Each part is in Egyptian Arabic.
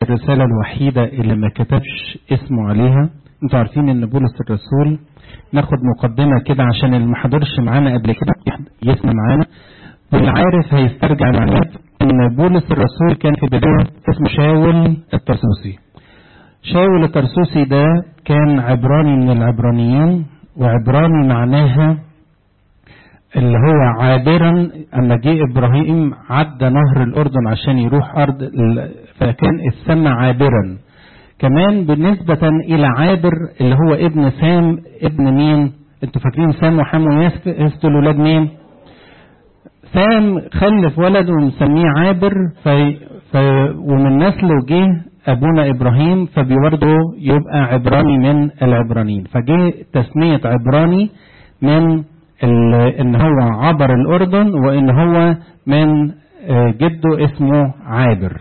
الرسالة الوحيدة اللي ما كتبش اسمه عليها انتوا عارفين ان بولس الرسول ناخد مقدمة كده عشان اللي ما حضرش معانا قبل كده يسمع معانا واللي عارف هيسترجع المعلومات ان بولس الرسول كان في بداية اسمه شاول الترسوسي شاول الترسوسي ده كان عبراني من العبرانيين وعبراني معناها اللي هو عابرا اما جه ابراهيم عدى نهر الاردن عشان يروح ارض فكان السمى عابرا كمان بالنسبة إلى عابر اللي هو ابن سام ابن مين؟ انتوا فاكرين سام وحام ويافت دول ولاد مين؟ سام خلف ولد ومسميه عابر في ف ومن نسله جه ابونا ابراهيم فبرضه يبقى عبراني من العبرانيين فجه تسميه عبراني من ان هو عبر الاردن وان هو من جده اسمه عابر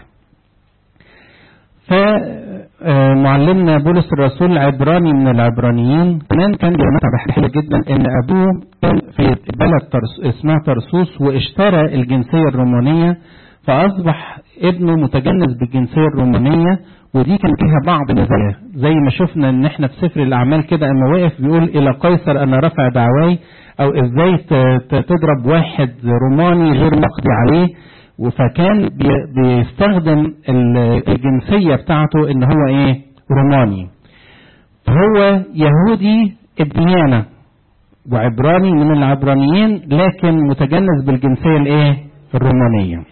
فمعلمنا بولس الرسول عبراني من العبرانيين كمان كان بيعمل حلو جدا ان ابوه كان في بلد ترس اسمها ترسوس واشترى الجنسيه الرومانيه فاصبح ابنه متجنس بالجنسيه الرومانيه ودي كان فيها بعض المزايا زي ما شفنا ان احنا في سفر الاعمال كده اما واقف بيقول الى قيصر انا رفع دعواي او ازاي تضرب واحد روماني غير مقضي عليه فكان بيستخدم الجنسية بتاعته ان هو ايه روماني فهو يهودي ابنيانة وعبراني من العبرانيين لكن متجنس بالجنسية الايه الرومانية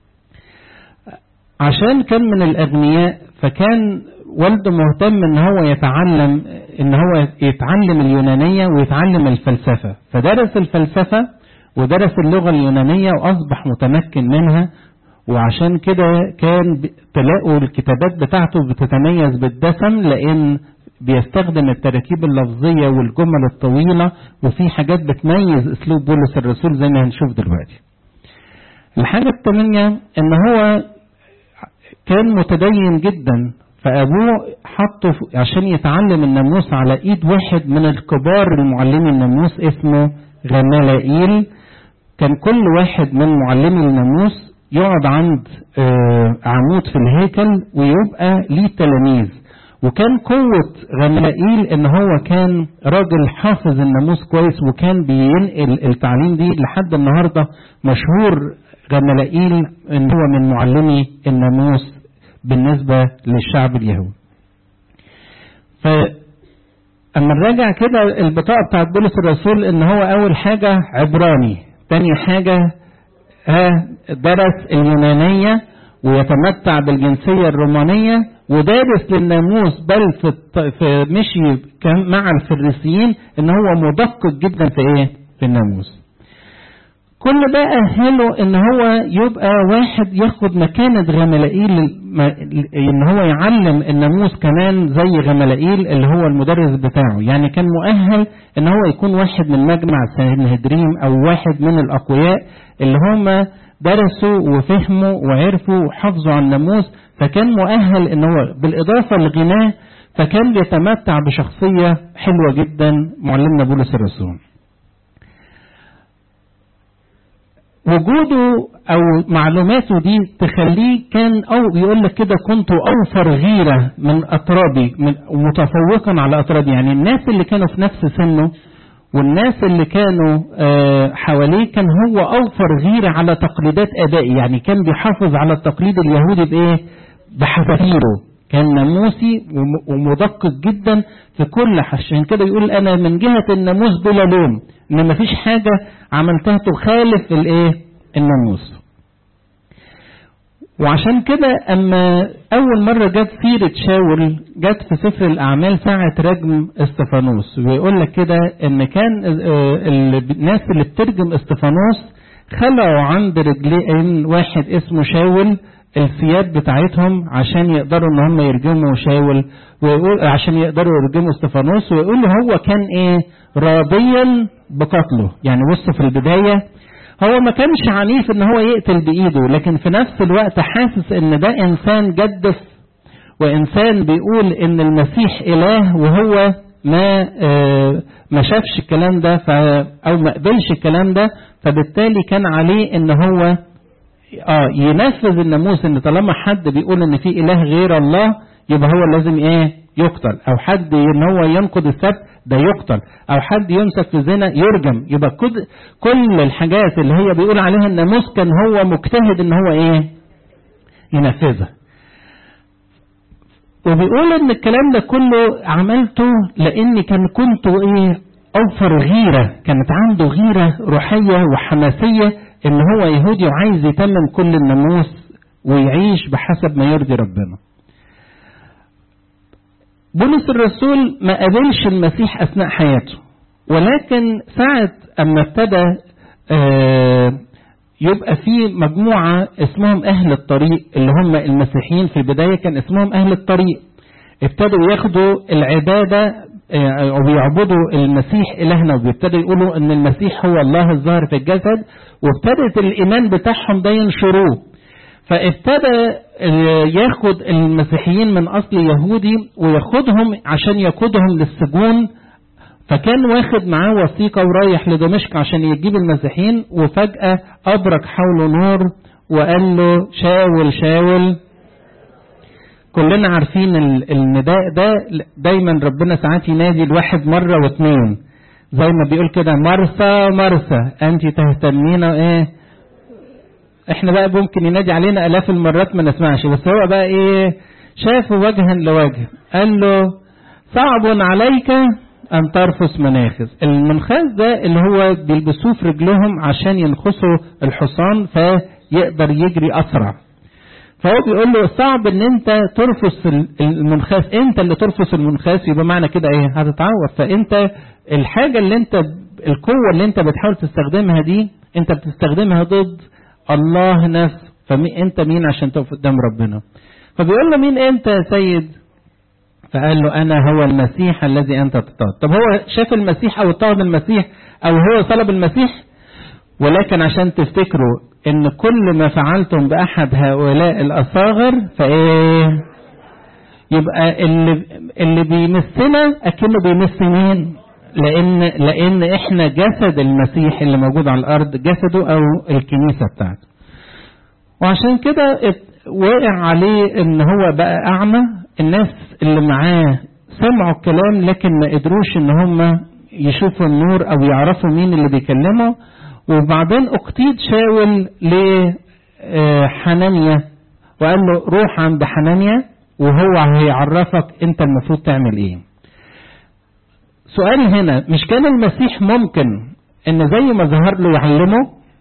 عشان كان من الاغنياء فكان والده مهتم ان هو يتعلم ان هو يتعلم اليونانية ويتعلم الفلسفة فدرس الفلسفة ودرس اللغة اليونانية وأصبح متمكن منها وعشان كده كان تلاقوا الكتابات بتاعته بتتميز بالدسم لأن بيستخدم التراكيب اللفظية والجمل الطويلة وفي حاجات بتميز أسلوب بولس الرسول زي ما هنشوف دلوقتي. الحاجة الثانية إن هو كان متدين جدا فأبوه حطه عشان يتعلم الناموس على إيد واحد من الكبار المعلمي الناموس اسمه غمالائيل كان كل واحد من معلمي الناموس يقعد عند عمود في الهيكل ويبقى ليه تلاميذ وكان قوة غملائيل ان هو كان راجل حافظ الناموس كويس وكان بينقل التعليم دي لحد النهاردة مشهور غملائيل ان هو من معلمي الناموس بالنسبة للشعب اليهودي ف اما نراجع كده البطاقة بتاعت بولس الرسول ان هو اول حاجة عبراني تاني حاجة درس اليونانية ويتمتع بالجنسية الرومانية ودارس للناموس بل في, في مشي مع الفريسيين ان هو مدقق جدا في ايه في الناموس كل ده أهله إن هو يبقى واحد ياخد مكانة غملائيل إن هو يعلم الناموس كمان زي غملائيل اللي هو المدرس بتاعه يعني كان مؤهل إن هو يكون واحد من مجمع سنهدريم أو واحد من الأقوياء اللي هم درسوا وفهموا وعرفوا وحافظوا على الناموس فكان مؤهل إن هو بالإضافة لغناه فكان بيتمتع بشخصية حلوة جدا معلمنا بولس الرسول وجوده او معلوماته دي تخليه كان او بيقول لك كده كنت اوفر غيره من اطرابي من متفوقا على اطرابي يعني الناس اللي كانوا في نفس سنه والناس اللي كانوا حواليه كان هو اوفر غيره على تقليدات ابائي يعني كان بيحافظ على التقليد اليهودي بايه بحذافيره كان ناموسي ومدقق جدا في كل عشان كده يقول انا من جهه الناموس بلا لوم ان مفيش حاجه عملتها تخالف الايه الناموس وعشان كده اما اول مره جت سيره شاول جت في سفر الاعمال ساعه رجم استفانوس ويقول لك كده ان كان الناس اللي بترجم استفانوس خلعوا عند رجلين واحد اسمه شاول الثياب بتاعتهم عشان يقدروا ان هم يرجموا شاول ويقول عشان يقدروا يرجموا استفانوس ويقول هو كان ايه راضيا بقتله يعني بص في البدايه هو ما كانش عنيف ان هو يقتل بايده لكن في نفس الوقت حاسس ان ده انسان جدف وانسان بيقول ان المسيح اله وهو ما آه ما شافش الكلام ده او ما قبلش الكلام ده فبالتالي كان عليه ان هو اه ينفذ الناموس ان طالما حد بيقول ان في اله غير الله يبقى هو لازم ايه يقتل او حد ان هو ينقض السبت ده يقتل او حد يمسك في زنا يرجم يبقى كل كل الحاجات اللي هي بيقول عليها الناموس كان هو مجتهد ان هو ايه ينفذها وبيقول ان الكلام ده كله عملته لاني كان كنت ايه اوفر غيرة كانت عنده غيرة روحية وحماسية ان هو يهودي وعايز يتمم كل الناموس ويعيش بحسب ما يرضي ربنا بولس الرسول ما قابلش المسيح اثناء حياته ولكن ساعة اما ابتدى آه يبقى في مجموعة اسمهم أهل الطريق اللي هم المسيحيين في البداية كان اسمهم أهل الطريق ابتدوا ياخدوا العبادة أو يعبدوا المسيح إلهنا وبيبتدوا يقولوا إن المسيح هو الله الظاهر في الجسد وابتدت الإيمان بتاعهم ده ينشروه فابتدى ياخد المسيحيين من أصل يهودي وياخدهم عشان يقودهم للسجون فكان واخد معاه وثيقة ورايح لدمشق عشان يجيب المسيحيين وفجأة أبرك حوله نور وقال له شاول شاول كلنا عارفين النداء ده دايما ربنا ساعات ينادي الواحد مرة واثنين زي ما بيقول كده مرسى مرسى أنت تهتمين إيه احنا بقى ممكن ينادي علينا آلاف المرات ما نسمعش بس هو بقى إيه شافه وجها لوجه قال له صعب عليك أن ترفس مناخز المنخاز ده اللي هو بيلبسوه في رجلهم عشان ينخسوا الحصان فيقدر يجري أسرع فهو بيقول له صعب ان انت ترفس المنخاس انت اللي ترفس المنخاس يبقى معنى كده ايه هتتعور فانت الحاجة اللي انت القوة اللي انت بتحاول تستخدمها دي انت بتستخدمها ضد الله نفسه فانت مين عشان تقف قدام ربنا فبيقول له مين انت يا سيد فقال له أنا هو المسيح الذي أنت تطالب طب هو شاف المسيح أو طالب المسيح أو هو طلب المسيح ولكن عشان تفتكروا ان كل ما فعلتم بأحد هؤلاء الأصاغر فإيه يبقى اللي, اللي بيمسنا أكنه بيمس مين لأن, لأن إحنا جسد المسيح اللي موجود على الأرض جسده أو الكنيسة بتاعته وعشان كده وقع عليه ان هو بقى أعمى الناس اللي معاه سمعوا الكلام لكن ما قدروش ان هم يشوفوا النور او يعرفوا مين اللي بيكلمه وبعدين اقتيد شاول لحنانيا وقال له روح عند حنانيا وهو هيعرفك انت المفروض تعمل ايه سؤالي هنا مش كان المسيح ممكن ان زي ما ظهر له يعلمه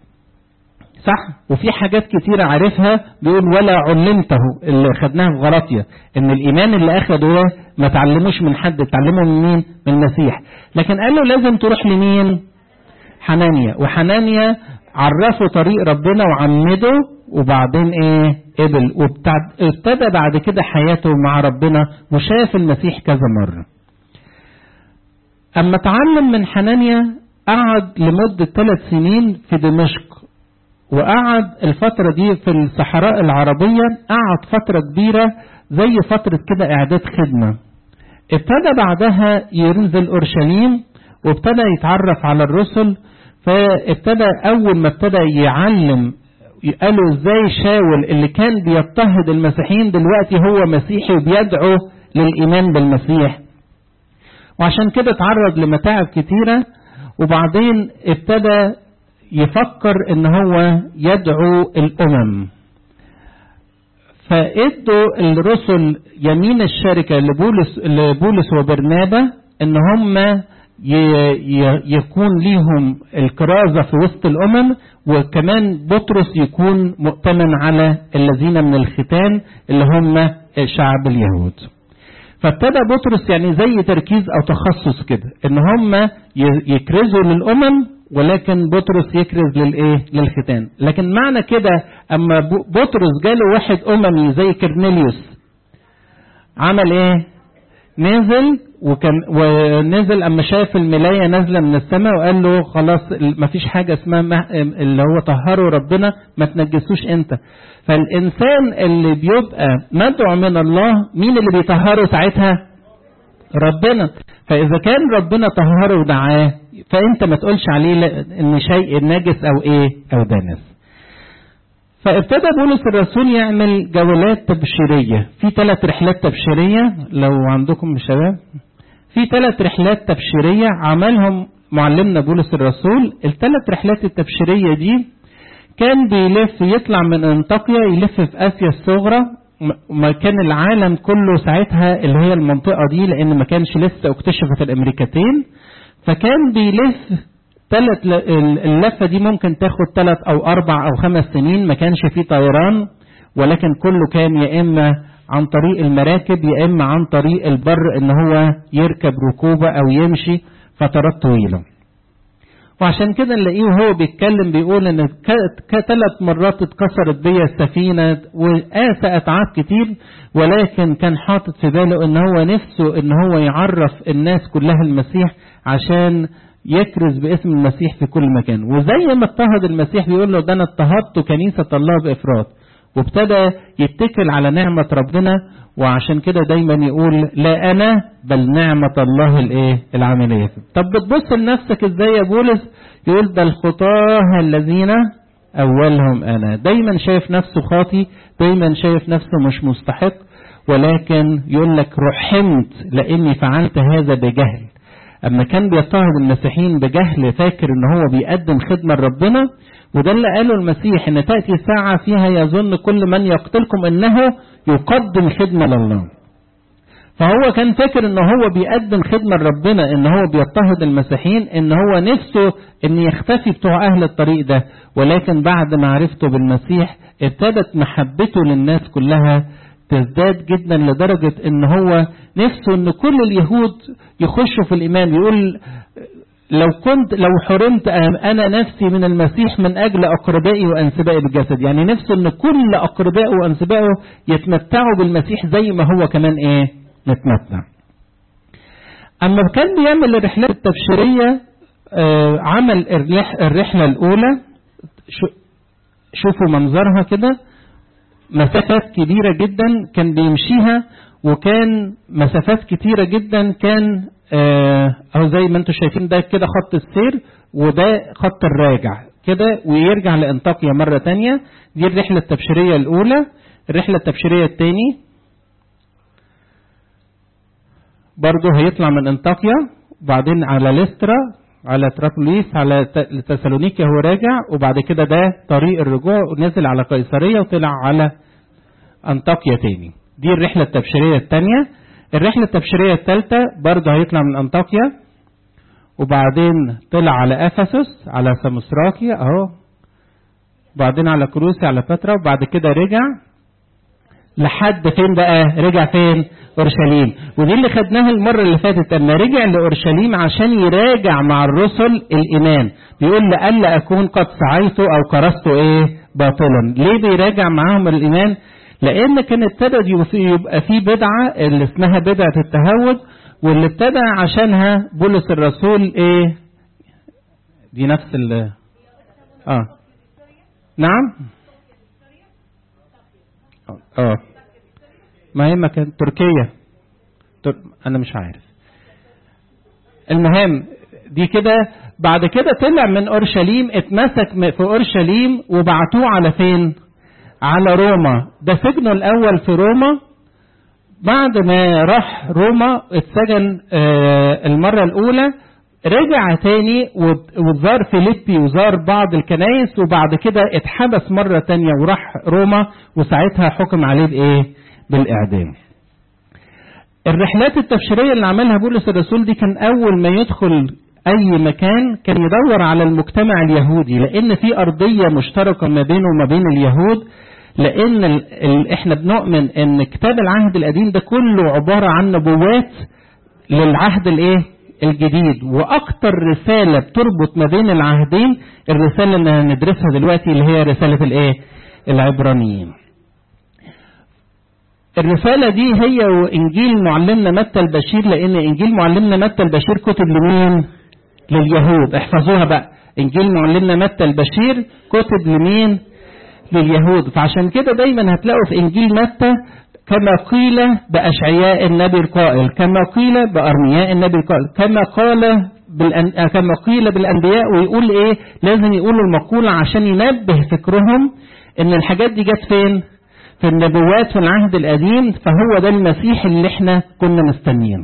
صح وفي حاجات كتيرة عارفها بيقول ولا علمته اللي خدناها في غلطية ان الايمان اللي اخده ما تعلموش من حد تعلمه من مين من المسيح لكن قال له لازم تروح لمين حنانيا وحنانيا عرفه طريق ربنا وعمده وبعدين ايه قبل وابتدى بعد كده حياته مع ربنا وشاف المسيح كذا مرة اما اتعلم من حنانيا قعد لمدة ثلاث سنين في دمشق وقعد الفترة دي في الصحراء العربية قعد فترة كبيرة زي فترة كده إعداد خدمة ابتدى بعدها ينزل أورشليم وابتدى يتعرف على الرسل فابتدى أول ما ابتدى يعلم قالوا ازاي شاول اللي كان بيضطهد المسيحيين دلوقتي هو مسيحي وبيدعو للإيمان بالمسيح وعشان كده اتعرض لمتاعب كتيرة وبعدين ابتدى يفكر ان هو يدعو الامم فادوا الرسل يمين الشركه لبولس لبولس وبرنابا ان هم يكون ليهم الكرازة في وسط الأمم وكمان بطرس يكون مؤتمن على الذين من الختان اللي هم شعب اليهود فابتدى بطرس يعني زي تركيز أو تخصص كده إن هم يكرزوا للأمم ولكن بطرس يكرز للايه للختان لكن معنى كده اما بطرس جاله واحد اممي زي كرنيليوس عمل ايه نزل وكان ونزل اما شاف الملايه نازله من السماء وقال له خلاص ما فيش حاجه اسمها اللي هو طهره ربنا ما تنجسوش انت فالانسان اللي بيبقى مدعو من الله مين اللي بيطهره ساعتها ربنا فاذا كان ربنا طهره ودعاه فانت ما تقولش عليه ان شيء نجس او ايه او دنس فابتدى بولس الرسول يعمل جولات تبشيرية في ثلاث رحلات تبشيرية لو عندكم شباب في ثلاث رحلات تبشيرية عملهم معلمنا بولس الرسول الثلاث رحلات التبشيرية دي كان بيلف يطلع من انطاكيا يلف في اسيا الصغرى ما كان العالم كله ساعتها اللي هي المنطقة دي لان ما كانش لسه اكتشفت الامريكتين فكان بيلف ثلاث اللفة دي ممكن تاخد ثلاث او اربع او خمس سنين ما كانش فيه طيران ولكن كله كان يا اما عن طريق المراكب يا اما عن طريق البر ان هو يركب ركوبة او يمشي فترات طويلة وعشان كده نلاقيه وهو بيتكلم بيقول ان ثلاث مرات اتكسرت بيا السفينة وقاس اتعاب كتير ولكن كان حاطط في باله ان هو نفسه ان هو يعرف الناس كلها المسيح عشان يكرز باسم المسيح في كل مكان وزي ما اضطهد المسيح بيقول له ده انا اضطهدت كنيسة الله بافراط وابتدى يتكل على نعمة ربنا وعشان كده دايما يقول لا انا بل نعمة الله الايه العملية طب بتبص لنفسك ازاي يا بولس يقول ده الخطاه الذين اولهم انا دايما شايف نفسه خاطي دايما شايف نفسه مش مستحق ولكن يقول لك رحمت لاني فعلت هذا بجهل اما كان بيضطهد المسيحيين بجهل فاكر ان هو بيقدم خدمة لربنا وده اللي قاله المسيح ان تأتي ساعة فيها يظن كل من يقتلكم انه يقدم خدمة لله فهو كان فاكر ان هو بيقدم خدمة لربنا ان هو بيضطهد المسيحيين ان هو نفسه ان يختفي بتوع اهل الطريق ده ولكن بعد معرفته بالمسيح ابتدت محبته للناس كلها تزداد جدا لدرجة ان هو نفسه ان كل اليهود يخشوا في الايمان يقول لو كنت لو حرمت انا نفسي من المسيح من اجل اقربائي وانسبائي بالجسد يعني نفسه ان كل اقربائه وانسبائه يتمتعوا بالمسيح زي ما هو كمان ايه نتمتع اما كان بيعمل الرحلات التبشيريه آه عمل الرحله الاولى شوفوا منظرها كده مسافات كبيره جدا كان بيمشيها وكان مسافات كتيره جدا كان اهو زي ما انتم شايفين ده كده خط السير وده خط الراجع كده ويرجع لانطاكيا مرة تانية دي الرحلة التبشيرية الأولى الرحلة التبشيرية التاني برضه هيطلع من انطاكيا وبعدين على ليسترا على ترابليس على تسالونيكي هو راجع وبعد كده ده طريق الرجوع ونزل على قيصرية وطلع على انطاكيا تاني دي الرحلة التبشيرية التانية الرحلة التبشيرية الثالثة برضه هيطلع من أنطاكيا وبعدين طلع على أفسس على سمسراكيا أهو وبعدين على كروسي على بترا وبعد كده رجع لحد فين بقى رجع فين أورشليم ودي اللي خدناها المرة اللي فاتت أما رجع لأورشليم عشان يراجع مع الرسل الإيمان بيقول لألا أكون قد سعيت أو كرست إيه باطلا ليه بيراجع معاهم الإيمان لان كان ابتدى يبقى في بدعه اللي اسمها بدعه التهود واللي ابتدى عشانها بولس الرسول ايه دي نفس ال اه نعم اه ما هي مكان تركيا تر... انا مش عارف المهم دي كده بعد كده طلع من اورشليم اتمسك في اورشليم وبعتوه على فين على روما ده سجنه الاول في روما بعد ما راح روما اتسجن المرة الاولى رجع تاني وزار فيليبي وزار بعض الكنايس وبعد كده اتحبس مرة تانية وراح روما وساعتها حكم عليه بايه بالاعدام الرحلات التبشيرية اللي عملها بولس الرسول دي كان اول ما يدخل اي مكان كان يدور على المجتمع اليهودي لان في ارضية مشتركة ما بينه وما بين اليهود لان ال ال احنا بنؤمن ان كتاب العهد القديم ده كله عبارة عن نبوات للعهد الايه الجديد واكتر رسالة بتربط ما بين العهدين الرسالة اللي هندرسها دلوقتي اللي هي رسالة الايه العبرانيين الرسالة دي هي وإنجيل معلمنا متى البشير لأن إنجيل معلمنا متى البشير كتب لمين؟ لليهود احفظوها بقى إنجيل معلمنا متى البشير كتب لمين؟ لليهود فعشان كده دايما هتلاقوا في إنجيل متى كما قيل بأشعياء النبي القائل كما قيل بأرمياء النبي القائل كما قال بالأن... كما قيل بالأنبياء ويقول إيه لازم يقولوا المقولة عشان ينبه فكرهم ان الحاجات دي جت فين في النبوات في العهد القديم فهو ده المسيح اللي احنا كنا مستنيينه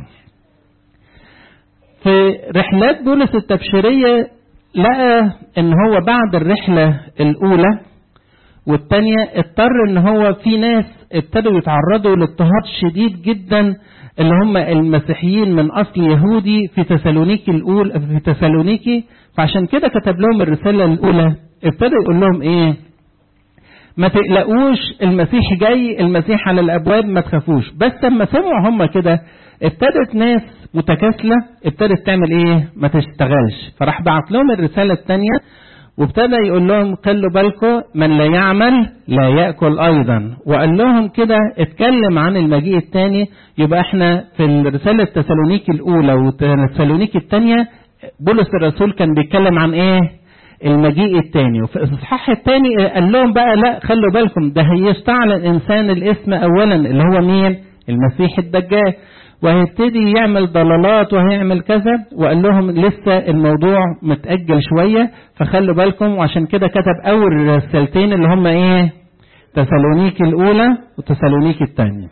في رحلات بولس التبشيرية لقى ان هو بعد الرحلة الاولى والتانية اضطر ان هو في ناس ابتدوا يتعرضوا لاضطهاد شديد جدا اللي هم المسيحيين من اصل يهودي في تسالونيكي الاولى في تسالونيكي فعشان كده كتب لهم الرسالة الاولى ابتدى يقول لهم ايه ما تقلقوش المسيح جاي المسيح على الابواب ما تخافوش بس لما سمعوا هم كده ابتدت ناس متكاسلة ابتدت تعمل ايه ما تشتغلش فراح بعت لهم الرسالة الثانية وابتدى يقول لهم خلوا بالكم من لا يعمل لا يأكل أيضا وقال لهم كده اتكلم عن المجيء الثاني يبقى احنا في الرسالة التسالونيكي الأولى والتسالونيكي الثانية بولس الرسول كان بيتكلم عن ايه المجيء الثاني وفي الاصحاح الثاني قال لهم بقى لا خلوا بالكم ده هيستعلن الانسان الاسم اولا اللي هو مين المسيح الدجال وهيبتدي يعمل ضلالات وهيعمل كذا وقال لهم لسه الموضوع متأجل شوية فخلوا بالكم وعشان كده كتب أول رسالتين اللي هم إيه تسالونيكي الأولى وتسالونيكي الثانية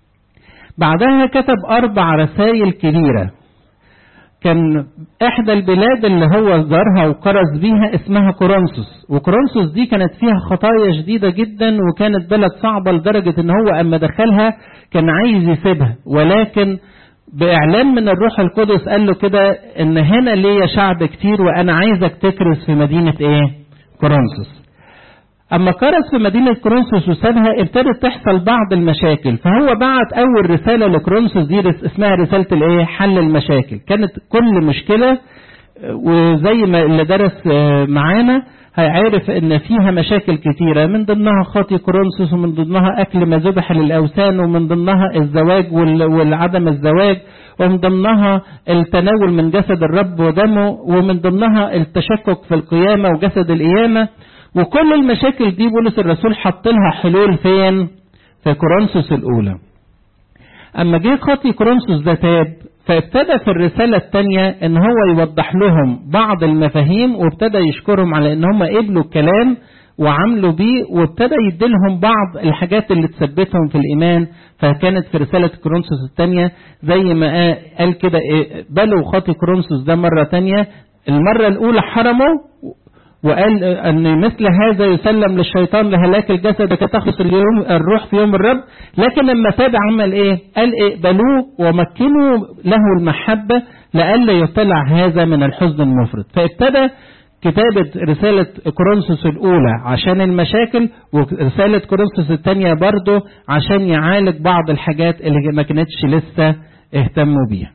بعدها كتب أربع رسائل كبيرة كان إحدى البلاد اللي هو زارها وكرز بيها اسمها كورنثوس وكورنثوس دي كانت فيها خطايا شديدة جدا وكانت بلد صعبة لدرجة إن هو أما دخلها كان عايز يسيبها ولكن بإعلان من الروح القدس قال له كده إن هنا ليا شعب كتير وأنا عايزك تكرز في مدينة إيه؟ كورنثوس. أما كرز في مدينة كورنثوس وسابها ابتدت تحصل بعض المشاكل فهو بعت أول رسالة لكورنثوس دي اسمها رسالة الإيه؟ حل المشاكل. كانت كل مشكلة وزي ما اللي درس معانا هيعرف ان فيها مشاكل كتيرة من ضمنها خاطي كورنثوس ومن ضمنها اكل ما ذبح للاوثان ومن ضمنها الزواج والعدم الزواج ومن ضمنها التناول من جسد الرب ودمه ومن ضمنها التشكك في القيامة وجسد القيامة وكل المشاكل دي بولس الرسول حط لها حلول فين في كورنثوس الاولى اما جه خاطي كورنثوس ده تاب فابتدى في الرسالة الثانية ان هو يوضح لهم بعض المفاهيم وابتدى يشكرهم على ان هم قبلوا الكلام وعملوا بيه وابتدى يديلهم بعض الحاجات اللي تثبتهم في الايمان فكانت في رسالة كورنثوس الثانية زي ما قال كده بلوا خاطي كورنثوس ده مرة ثانية المرة الاولى حرموا وقال ان مثل هذا يسلم للشيطان لهلاك الجسد كتخلص اليوم الروح في يوم الرب لكن لما تاب عمل ايه قال اقبلوه ومكنوا له المحبة لئلا يطلع هذا من الحزن المفرط فابتدى كتابة رسالة كورنثوس الأولى عشان المشاكل ورسالة كورنثوس الثانية برضه عشان يعالج بعض الحاجات اللي ما كانتش لسه اهتموا بيها.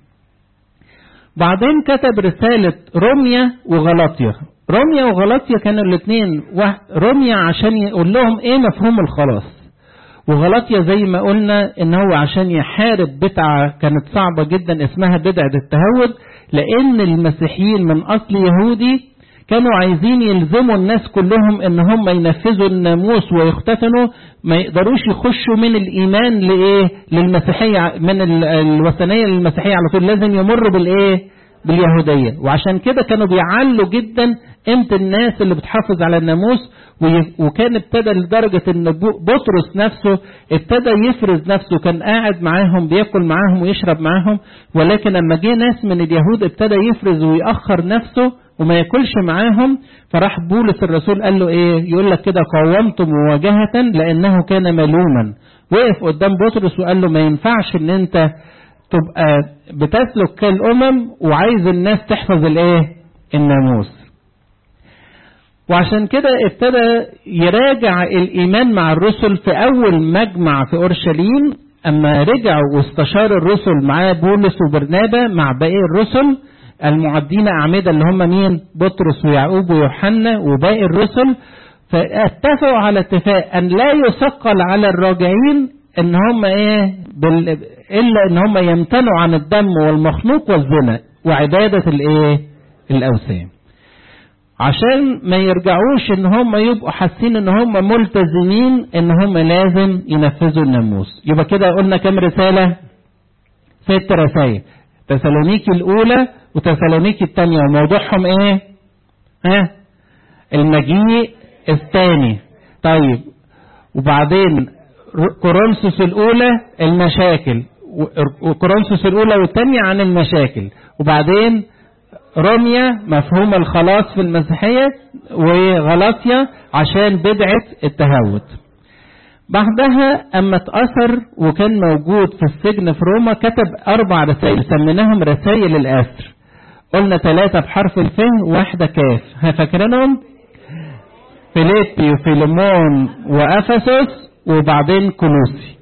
بعدين كتب رسالة روميا وغلاطيا روميا وغلاطيا كانوا الاثنين روميا عشان يقول لهم ايه مفهوم الخلاص وغلاطيا زي ما قلنا ان هو عشان يحارب بدعة كانت صعبة جدا اسمها بدعة التهود لان المسيحيين من اصل يهودي كانوا عايزين يلزموا الناس كلهم ان هم ينفذوا الناموس ويختتنوا ما يقدروش يخشوا من الايمان لايه للمسيحيه من الوثنيه للمسيحيه على طول لازم يمروا بالايه باليهوديه وعشان كده كانوا بيعلوا جدا قيمه الناس اللي بتحافظ على الناموس وكان ابتدى لدرجه ان بطرس نفسه ابتدى يفرز نفسه كان قاعد معاهم بياكل معاهم ويشرب معاهم ولكن لما جه ناس من اليهود ابتدى يفرز ويأخر نفسه وما ياكلش معاهم فراح بولس الرسول قال له ايه يقول لك كده قاومته مواجهة لانه كان ملوما وقف قدام بطرس وقال له ما ينفعش ان انت تبقى بتسلك كالامم وعايز الناس تحفظ الايه الناموس وعشان كده ابتدى يراجع الايمان مع الرسل في اول مجمع في اورشليم اما رجع واستشار الرسل معاه بولس وبرنابا مع باقي الرسل المعدين أعمدة اللي هم مين بطرس ويعقوب ويوحنا وباقي الرسل فاتفقوا على اتفاق أن لا يثقل على الراجعين ان هم ايه بال... الا ان هم يمتنعوا عن الدم والمخلوق والزنا وعبادة الايه الاوثان عشان ما يرجعوش ان هم يبقوا حاسين ان هم ملتزمين ان هم لازم ينفذوا الناموس يبقى كده قلنا كام رسالة ست رسائل تسالونيكي الاولى وتسالونيكي الثانية وموضوعهم ايه ها المجيء الثاني طيب وبعدين كورنثوس الأولى المشاكل وكورنثوس الأولى والثانية عن المشاكل وبعدين روميا مفهوم الخلاص في المسيحية وغلاطيا عشان بدعة التهوت بعدها أما اتأثر وكان موجود في السجن في روما كتب أربع رسائل سميناهم رسائل الأسر قلنا ثلاثة بحرف الف وواحدة كاف ها فاكرينهم؟ فيليبي وفيليمون وأفسس وبعدين كولوسي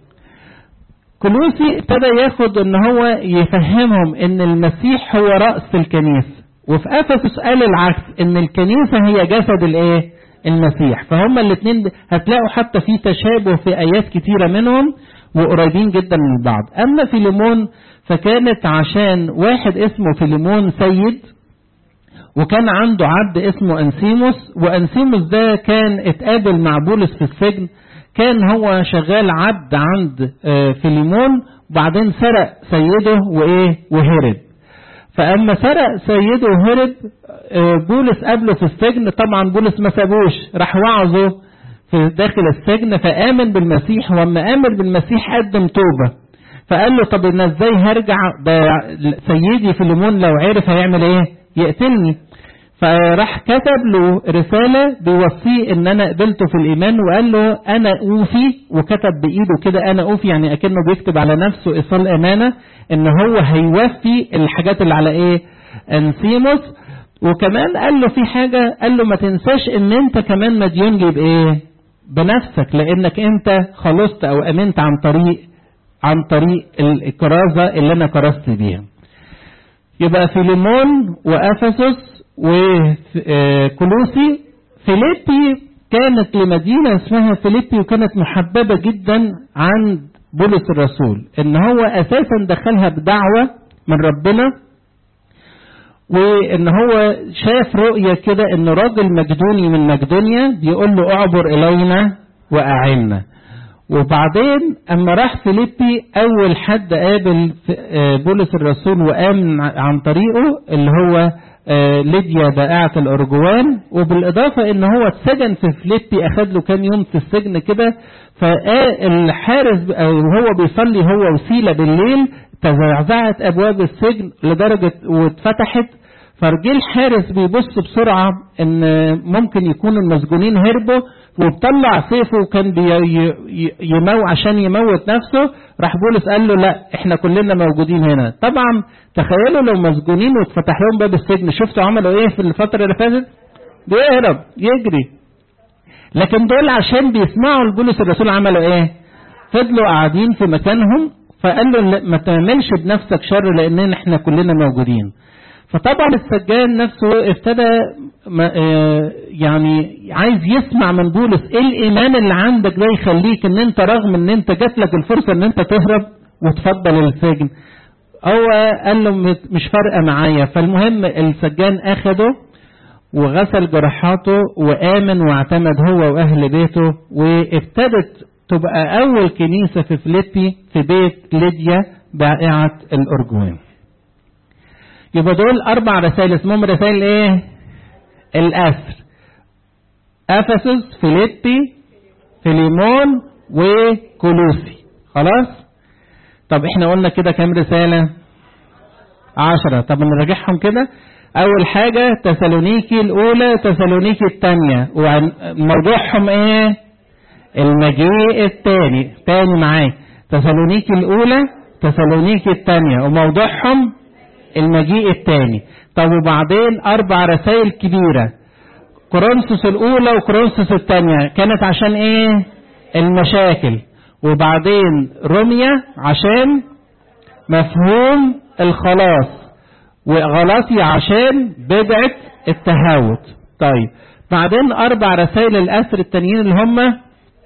كولوسي ابتدى ياخد ان هو يفهمهم ان المسيح هو رأس الكنيسة وفي افسس قال العكس ان الكنيسة هي جسد الايه المسيح فهم الاثنين هتلاقوا حتى في تشابه في ايات كتيرة منهم وقريبين جدا من بعض اما فيليمون فكانت عشان واحد اسمه فيليمون سيد وكان عنده عبد اسمه انسيموس وانسيموس ده كان اتقابل مع بولس في السجن كان هو شغال عبد عند فيليمون وبعدين سرق سيده وايه وهرب فاما سرق سيده وهرب بولس قابله في السجن طبعا بولس ما سابوش راح وعظه في داخل السجن فآمن بالمسيح واما آمن بالمسيح قدم توبة فقال له طب انا ازاي هرجع ده سيدي فيليمون لو عرف هيعمل ايه يقتلني فراح كتب له رسالة بيوصيه ان انا قبلته في الايمان وقال له انا اوفي وكتب بايده كده انا اوفي يعني اكنه بيكتب على نفسه ايصال امانة ان هو هيوفي الحاجات اللي على ايه انسيموس وكمان قال له في حاجة قال له ما تنساش ان انت كمان مديون جي بايه بنفسك لانك انت خلصت او امنت عن طريق عن طريق الكرازة اللي انا كرزت بيها يبقى فيليمون وافسس وكلوسي فيليبي كانت لمدينة اسمها فيليبي وكانت محببة جدا عند بولس الرسول ان هو اساسا دخلها بدعوة من ربنا وان هو شاف رؤية كده ان راجل مجدوني من مقدونيا بيقول له اعبر الينا واعنا وبعدين اما راح فيليبي اول حد قابل بولس الرسول وامن عن طريقه اللي هو ليديا بائعة الأرجوان وبالإضافة إن هو اتسجن في فليبي أخد له كام يوم في السجن كده فالحارس أو هو بيصلي هو وسيلة بالليل تزعزعت أبواب السجن لدرجة واتفتحت فرجه الحارس بيبص بسرعة إن ممكن يكون المسجونين هربوا وبطلع سيفه وكان يمو عشان يموت نفسه راح بولس قال له لا احنا كلنا موجودين هنا طبعا تخيلوا لو مسجونين واتفتح لهم باب السجن شفتوا عملوا ايه في الفترة اللي فاتت بيهرب يجري لكن دول عشان بيسمعوا لبولس الرسول عملوا ايه فضلوا قاعدين في مكانهم فقال له ما تعملش بنفسك شر لان احنا كلنا موجودين فطبعا السجان نفسه ابتدى يعني عايز يسمع من بولس ايه الايمان اللي عندك ده يخليك ان انت رغم ان انت جات لك الفرصه ان انت تهرب وتفضل السجن هو قال له مش فارقه معايا فالمهم السجان اخده وغسل جراحاته وامن واعتمد هو واهل بيته وابتدت تبقى اول كنيسه في فليبي في بيت ليديا بائعه الارجوان يبقى دول اربع رسائل اسمهم رسائل ايه الاسر افسس فيليبي فيليمون وكولوسي خلاص طب احنا قلنا كده كام رسالة عشرة طب نراجعهم كده اول حاجة تسالونيكي الاولى تسالونيكي الثانية وموضوعهم ايه المجيء الثاني تاني معايا تسالونيكي الاولى تسالونيكي الثانية وموضوعهم المجيء الثاني طب وبعدين اربع رسائل كبيرة كورنثوس الاولى وكورنثوس الثانية كانت عشان ايه المشاكل وبعدين روميا عشان مفهوم الخلاص وغلاطيا عشان بدعة التهاوت طيب بعدين اربع رسائل الاسر التانيين اللي هم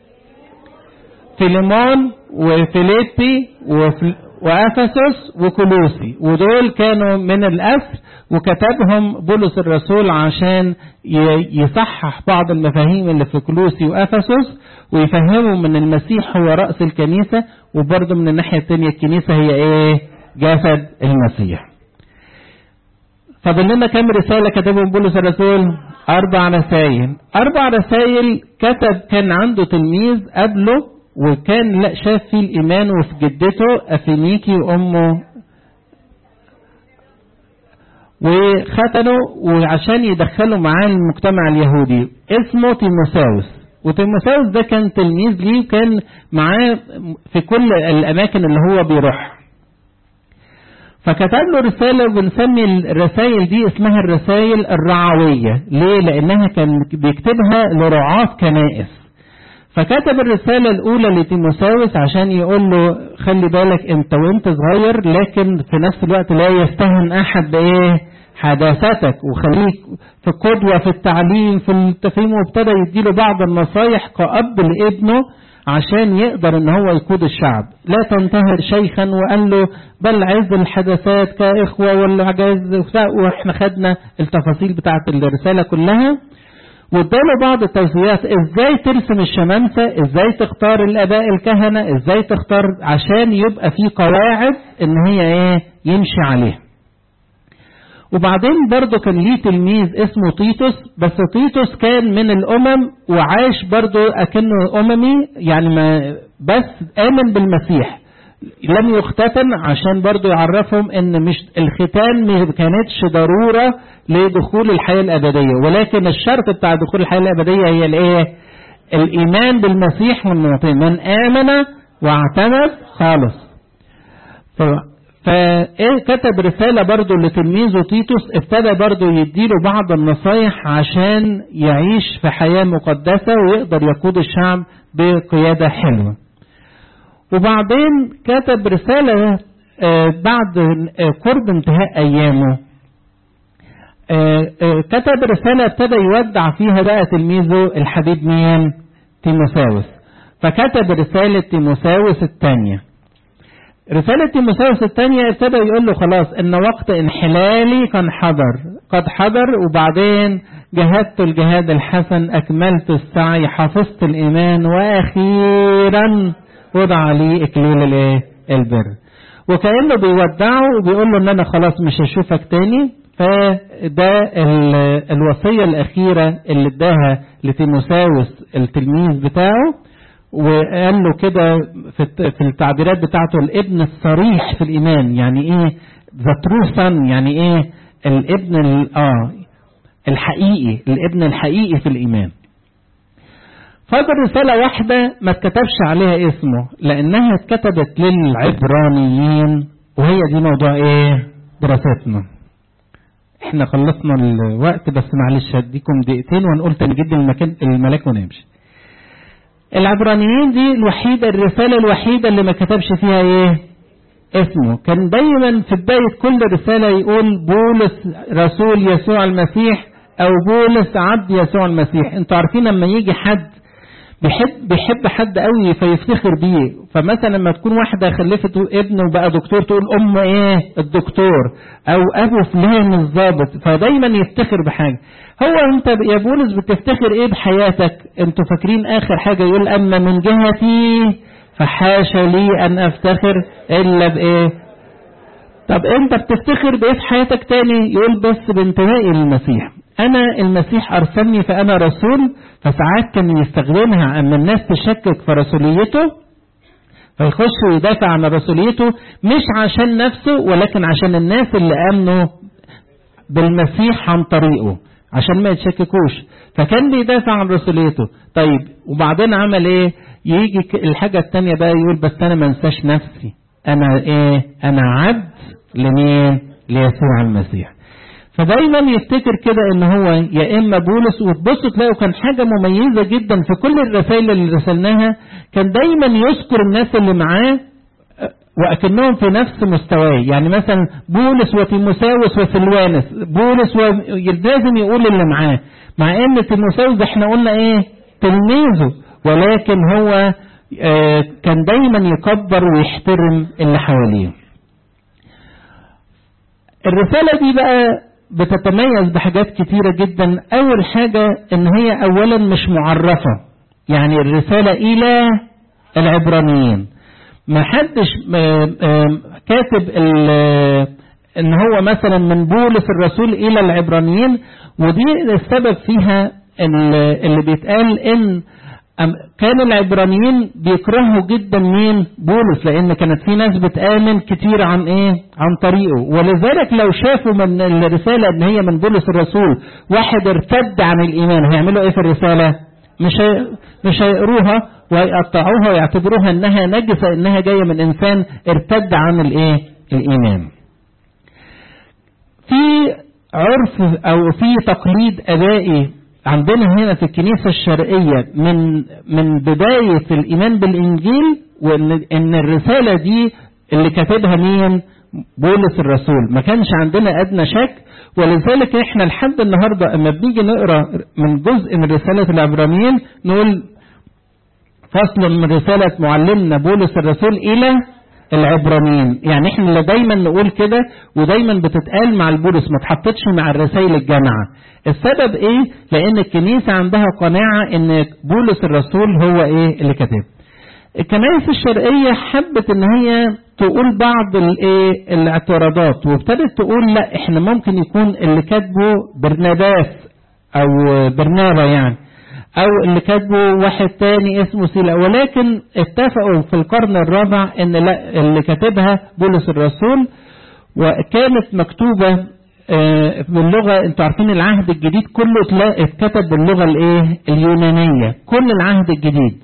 فيليمون وفيليبي وفل... وافسس وكولوسي ودول كانوا من الاسر وكتبهم بولس الرسول عشان يصحح بعض المفاهيم اللي في كولوسي وافسس ويفهمهم ان المسيح هو راس الكنيسه وبرضه من الناحيه الثانيه الكنيسه هي ايه؟ جسد المسيح. فاضل لنا كام رساله كتبهم بولس الرسول؟ أربع رسائل أربع رسائل كتب كان عنده تلميذ قبله وكان لا شاف فيه الإيمان وفي جدته أفينيكي وأمه وختنوا وعشان يدخلوا معاه المجتمع اليهودي اسمه تيموساوس وتيموساوس ده كان تلميذ ليه وكان معاه في كل الأماكن اللي هو بيروحها فكتب له رسالة وبنسمي الرسائل دي اسمها الرسائل الرعوية ليه؟ لأنها كان بيكتبها لرعاة كنائس فكتب الرسالة الأولى لتيموساوس عشان يقول له خلي بالك أنت وأنت صغير لكن في نفس الوقت لا يستهن أحد بإيه؟ حداثتك وخليك في قدوة في التعليم في التفهيم وابتدى يديله بعض النصايح كأب لابنه عشان يقدر ان هو يقود الشعب لا تنتهر شيخا وقال له بل عز الحدثات كاخوة والعجاز واحنا خدنا التفاصيل بتاعت الرسالة كلها واداله بعض التوصيات ازاي ترسم الشمامسة ازاي تختار الاباء الكهنة ازاي تختار عشان يبقى في قواعد ان هي ايه يمشي عليها وبعدين برضه كان ليه تلميذ اسمه تيتوس بس تيتوس كان من الامم وعاش برضه اكنه اممي يعني ما بس امن بالمسيح لم يختتن عشان برضه يعرفهم ان مش الختان ما كانتش ضروره لدخول الحياه الابديه ولكن الشرط بتاع دخول الحياه الابديه هي الايه؟ الايمان بالمسيح والمعطين من امن واعتمد خالص فكتب رسالة برضو لتلميذه تيتوس ابتدى برضو يديله بعض النصايح عشان يعيش في حياة مقدسة ويقدر يقود الشعب بقيادة حلوة وبعدين كتب رسالة بعد قرب انتهاء أيامه كتب رسالة ابتدى يودع فيها بقى تلميذه الحبيب مين تيموساوس فكتب رسالة تيموساوس الثانية رسالة تيموساوس الثانية ابتدى يقول له خلاص ان وقت انحلالي كان حضر قد حضر وبعدين جهدت الجهاد الحسن اكملت السعي حفظت الايمان واخيرا وضع لي اكليل الايه البر وكانه بيودعه وبيقول له ان انا خلاص مش هشوفك تاني فده الوصيه الاخيره اللي اداها لتيموساوس التلميذ بتاعه وقال له كده في التعبيرات بتاعته الابن الصريح في الايمان يعني ايه ذا ترو سن يعني ايه الابن اه الحقيقي الابن الحقيقي في الايمان فاضل رسالة واحدة ما اتكتبش عليها اسمه لأنها اتكتبت للعبرانيين وهي دي موضوع ايه دراستنا احنا خلصنا الوقت بس معلش هديكم دقيقتين ونقول تاني جدا المكان الملاك ونمشي العبرانيين دي الوحيدة الرسالة الوحيدة اللي ما كتبش فيها ايه اسمه كان دايما في بداية كل رسالة يقول بولس رسول يسوع المسيح او بولس عبد يسوع المسيح انتوا عارفين لما يجي حد بيحب بيحب حد قوي فيفتخر بيه فمثلا لما تكون واحده خلفت ابنه وبقى دكتور تقول ام ايه الدكتور او ابو فلان الضابط فدايما يفتخر بحاجه هو انت يا بولس بتفتخر ايه بحياتك انتوا فاكرين اخر حاجه يقول اما من جهتي فحاشا لي ان افتخر الا بايه طب انت بتفتخر بايه في حياتك تاني يقول بس بانتمائي للمسيح انا المسيح ارسلني فانا رسول فساعات كان يستخدمها اما الناس تشكك في رسوليته فيخش ويدافع عن رسوليته مش عشان نفسه ولكن عشان الناس اللي امنوا بالمسيح عن طريقه عشان ما يتشككوش فكان بيدافع عن رسوليته طيب وبعدين عمل ايه يجي الحاجة التانية بقى يقول بس انا ما انساش نفسي انا ايه انا عبد لمين ليسوع المسيح فدايما يفتكر كده ان هو يا اما بولس وتبصوا تلاقوا كان حاجه مميزه جدا في كل الرسائل اللي رسلناها كان دايما يذكر الناس اللي معاه واكنهم في نفس مستواه يعني مثلا بولس وتيموساوس وسلوانس بولس و... لازم يقول اللي معاه مع ان تيموساوس احنا قلنا ايه تلميذه ولكن هو آه كان دايما يكبر ويحترم اللي حواليه الرسالة دي بقى بتتميز بحاجات كتيرة جدا أول حاجة إن هي أولا مش معرفة يعني الرسالة إلى العبرانيين ما حدش كاتب إن هو مثلا من بولس الرسول إلى العبرانيين ودي السبب فيها اللي بيتقال ان كان العبرانيين بيكرهوا جدا مين بولس لان كانت في ناس بتآمن كتير عن ايه عن طريقه ولذلك لو شافوا من الرسالة ان هي من بولس الرسول واحد ارتد عن الايمان هيعملوا ايه في الرسالة مش هي... مش هيقروها ويقطعوها ويعتبروها انها نجسة انها جاية من انسان ارتد عن الايه الايمان في عرف او في تقليد ابائي عندنا هنا في الكنيسة الشرقية من من بداية الإيمان بالإنجيل وإن إن الرسالة دي اللي كاتبها مين؟ بولس الرسول، ما كانش عندنا أدنى شك ولذلك إحنا لحد النهاردة أما بنيجي نقرأ من جزء من رسالة العبرانيين نقول فصل من رسالة معلمنا بولس الرسول إلى العبرانيين يعني احنا اللي دايما نقول كده ودايما بتتقال مع البولس ما تحطتش مع الرسائل الجامعة السبب ايه لان الكنيسة عندها قناعة ان بولس الرسول هو ايه اللي كاتب الكنائس الشرقية حبت ان هي تقول بعض الايه الاعتراضات وابتدت تقول لا احنا ممكن يكون اللي كاتبه برناباس او برنابا يعني او اللي كاتبه واحد تاني اسمه سيلا ولكن اتفقوا في القرن الرابع ان لا اللي كاتبها بولس الرسول وكانت مكتوبة باللغة انتوا عارفين العهد الجديد كله اتكتب باللغة الايه اليونانية كل العهد الجديد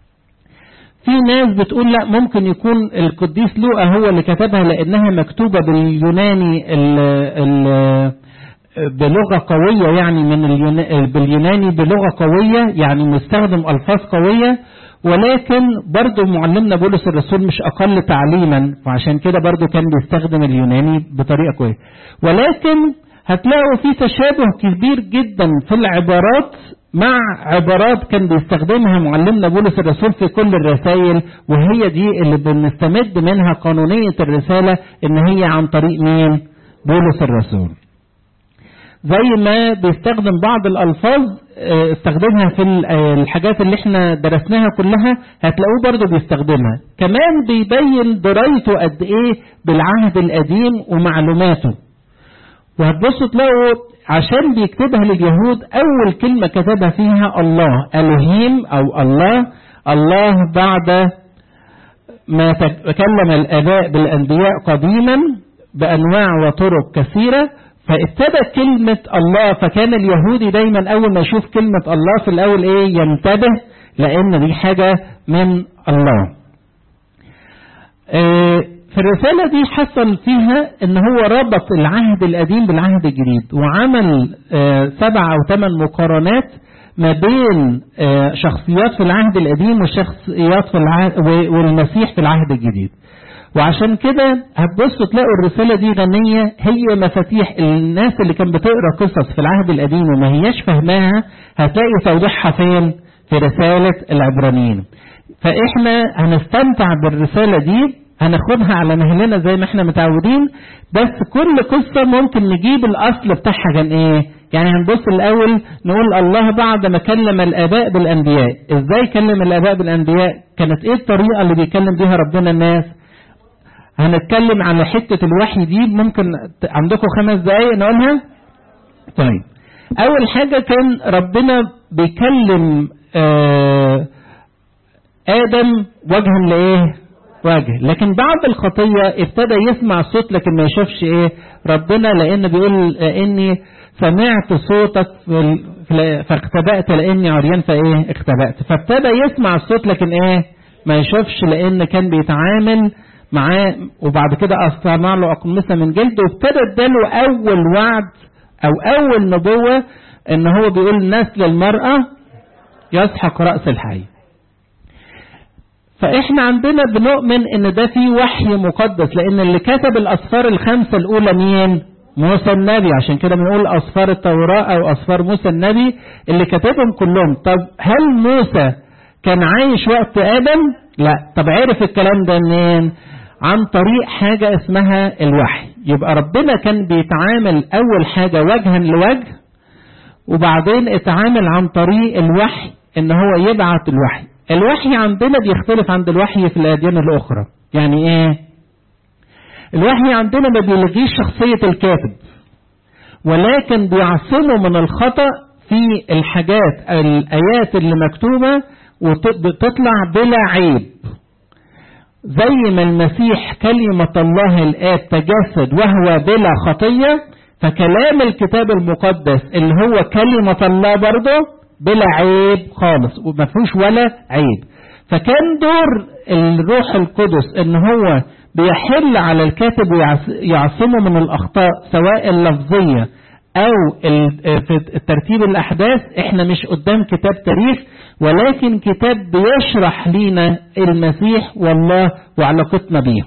في ناس بتقول لا ممكن يكون القديس لوقا هو اللي كتبها لانها مكتوبة باليوناني ال ال بلغة قوية يعني من اليون... باليوناني بلغة قوية يعني مستخدم ألفاظ قوية ولكن برضو معلمنا بولس الرسول مش أقل تعليما وعشان كده برضو كان بيستخدم اليوناني بطريقة كويسة ولكن هتلاقوا في تشابه كبير جدا في العبارات مع عبارات كان بيستخدمها معلمنا بولس الرسول في كل الرسائل وهي دي اللي بنستمد منها قانونية الرسالة ان هي عن طريق مين بولس الرسول زي ما بيستخدم بعض الألفاظ استخدمها في الحاجات اللي احنا درسناها كلها هتلاقوه برضه بيستخدمها كمان بيبين درايته قد ايه بالعهد القديم ومعلوماته وهتبصوا تلاقوا عشان بيكتبها لليهود أول كلمة كتبها فيها الله ألوهيم أو الله الله بعد ما تكلم الآباء بالأنبياء قديما بأنواع وطرق كثيرة فابتدت كلمة الله فكان اليهودي دايما أول ما يشوف كلمة الله في الأول إيه ينتبه لأن دي حاجة من الله في الرسالة دي حصل فيها ان هو ربط العهد القديم بالعهد الجديد وعمل سبع او ثمان مقارنات ما بين شخصيات في العهد القديم وشخصيات في العهد والمسيح في العهد الجديد وعشان كده هتبصوا تلاقوا الرسالة دي غنية هي مفاتيح الناس اللي كانت بتقرا قصص في العهد القديم وما هياش فاهماها هتلاقي توضيحها فين؟ في رسالة العبرانيين. فاحنا هنستمتع بالرسالة دي هناخدها على مهلنا زي ما احنا متعودين بس كل قصة ممكن نجيب الأصل بتاعها كان ايه؟ يعني هنبص الأول نقول الله بعد ما كلم الآباء بالأنبياء، ازاي كلم الآباء بالأنبياء؟ كانت ايه الطريقة اللي بيكلم بيها ربنا الناس؟ هنتكلم على حتة الوحي دي ممكن عندكم خمس دقايق نقولها طيب أول حاجة كان ربنا بيكلم آه آدم وجها لإيه وجه لكن بعد الخطية ابتدى يسمع صوت لكن ما يشوفش إيه ربنا لأن بيقول لأني سمعت صوتك فاختبأت لأني عريان فإيه اختبأت فابتدى يسمع الصوت لكن إيه ما يشوفش لأن كان بيتعامل معاه وبعد كده أصنع له أقمصة من جلد وابتدى اداله أول وعد أو أول نبوة إن هو بيقول نسل المرأة يسحق رأس الحي. فإحنا عندنا بنؤمن إن ده فيه وحي مقدس لأن اللي كتب الأسفار الخمسة الأولى مين؟ موسى النبي عشان كده بنقول أسفار التوراة أو أسفار موسى النبي اللي كتبهم كلهم طب هل موسى كان عايش وقت آدم؟ لا طب عرف الكلام ده منين؟ عن طريق حاجة اسمها الوحي يبقى ربنا كان بيتعامل أول حاجة وجها لوجه وبعدين اتعامل عن طريق الوحي ان هو يبعت الوحي الوحي عندنا بيختلف عن الوحي في الأديان الأخرى يعني ايه الوحي عندنا ما بيلغيش شخصية الكاتب ولكن بيعصموا من الخطأ في الحاجات الآيات اللي مكتوبة وتطلع بلا عيب زي ما المسيح كلمة الله الآب تجسد وهو بلا خطية فكلام الكتاب المقدس اللي هو كلمة الله برضه بلا عيب خالص وما فيهوش ولا عيب فكان دور الروح القدس ان هو بيحل على الكاتب ويعصمه من الاخطاء سواء اللفظيه او في ترتيب الاحداث احنا مش قدام كتاب تاريخ ولكن كتاب بيشرح لينا المسيح والله وعلاقتنا بيه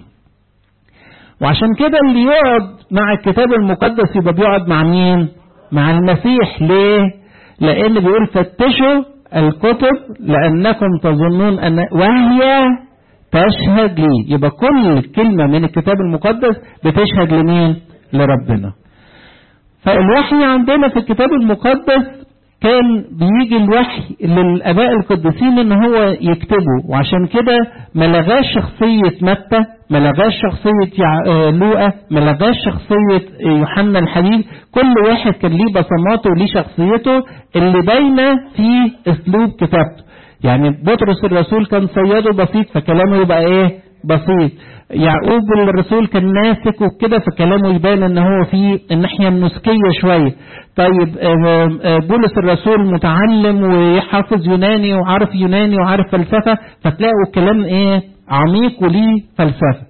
وعشان كده اللي يقعد مع الكتاب المقدس يبقى بيقعد مع مين مع المسيح ليه لان بيقول فتشوا الكتب لانكم تظنون ان وهي تشهد لي يبقى كل كلمه من الكتاب المقدس بتشهد لمين لربنا فالوحي عندنا في الكتاب المقدس كان بيجي الوحي للاباء القديسين ان هو يكتبه وعشان كده ما لغاش شخصيه متى ما لغاش شخصيه لوقا ما لغاش شخصيه يوحنا الحبيب كل واحد كان ليه بصماته وليه شخصيته اللي باينه في اسلوب كتابته يعني بطرس الرسول كان صياده بسيط فكلامه يبقى ايه بسيط يعقوب الرسول كان ناسك وكده فكلامه يبان ان هو في الناحيه النسكيه شويه طيب بولس الرسول متعلم ويحافظ يوناني وعارف يوناني وعارف فلسفه فتلاقوا الكلام ايه عميق وليه فلسفه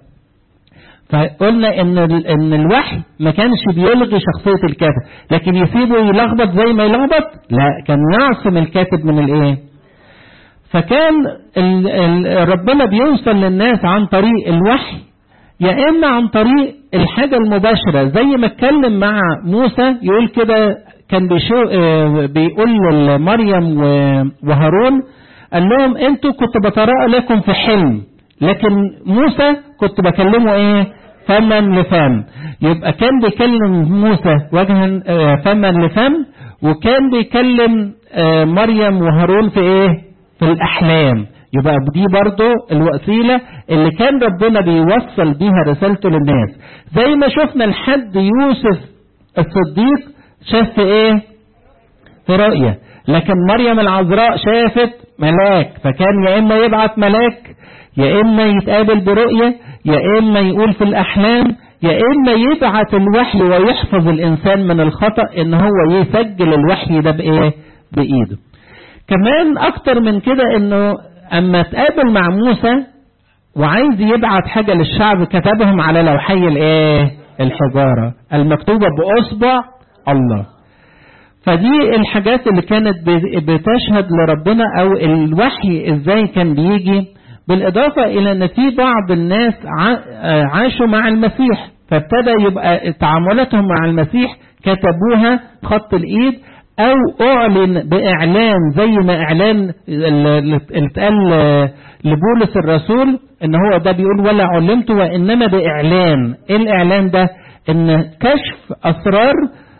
فقلنا ان ان الوحي ما كانش بيلغي شخصيه الكاتب لكن يسيبه يلخبط زي ما يلخبط لا كان يعصم الكاتب من الايه فكان ال ال ربنا بيوصل للناس عن طريق الوحي يا اما عن طريق الحاجه المباشره زي ما اتكلم مع موسى يقول كده كان بيشو بيقول لمريم وهارون قال لهم انتوا كنت بتراءى لكم في حلم لكن موسى كنت بكلمه ايه فما لفم يبقى كان بيكلم موسى وجها فما لفم وكان بيكلم مريم وهارون في ايه في الأحلام يبقى دي برضو الوسيلة اللي كان ربنا بيوصل بيها رسالته للناس زي ما شفنا لحد يوسف الصديق شاف في ايه في رؤية لكن مريم العذراء شافت ملاك فكان يا اما يبعت ملاك يا اما يتقابل برؤية يا اما يقول في الاحلام يا اما يبعت الوحي ويحفظ الانسان من الخطأ ان هو يسجل الوحي ده بايه بايده كمان اكتر من كده انه اما تقابل مع موسى وعايز يبعت حاجه للشعب كتبهم على لوحي الايه الحجاره المكتوبه باصبع الله فدي الحاجات اللي كانت بتشهد لربنا او الوحي ازاي كان بيجي بالاضافه الى ان في بعض الناس عاشوا مع المسيح فابتدى يبقى تعاملاتهم مع المسيح كتبوها خط الايد او اعلن باعلان زي ما اعلان اللي اتقال لبولس الرسول ان هو ده بيقول ولا علمت وانما باعلان ايه الاعلان ده ان كشف اسرار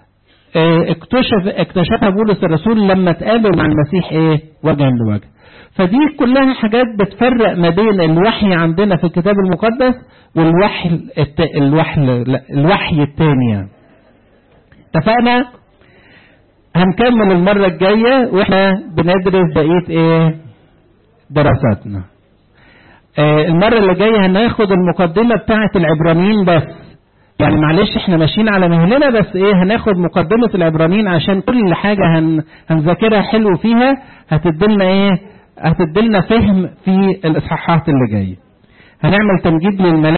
اكتشف اكتشفها بولس الرسول لما تقابل مع المسيح ايه وجها لوجه فدي كلها حاجات بتفرق ما بين الوحي عندنا في الكتاب المقدس والوحي الت... الوحي لا الوحي الثاني يعني اتفقنا هنكمل المرة الجاية واحنا بندرس بقية ايه دراساتنا آه المرة اللي جاية هناخد المقدمة بتاعة العبرانيين بس يعني معلش احنا ماشيين على مهلنا بس ايه هناخد مقدمة العبرانيين عشان كل حاجة هن هنذاكرها حلو فيها هتدلنا ايه هتدلنا فهم في الاصحاحات اللي جاية هنعمل تمجيد للملائكة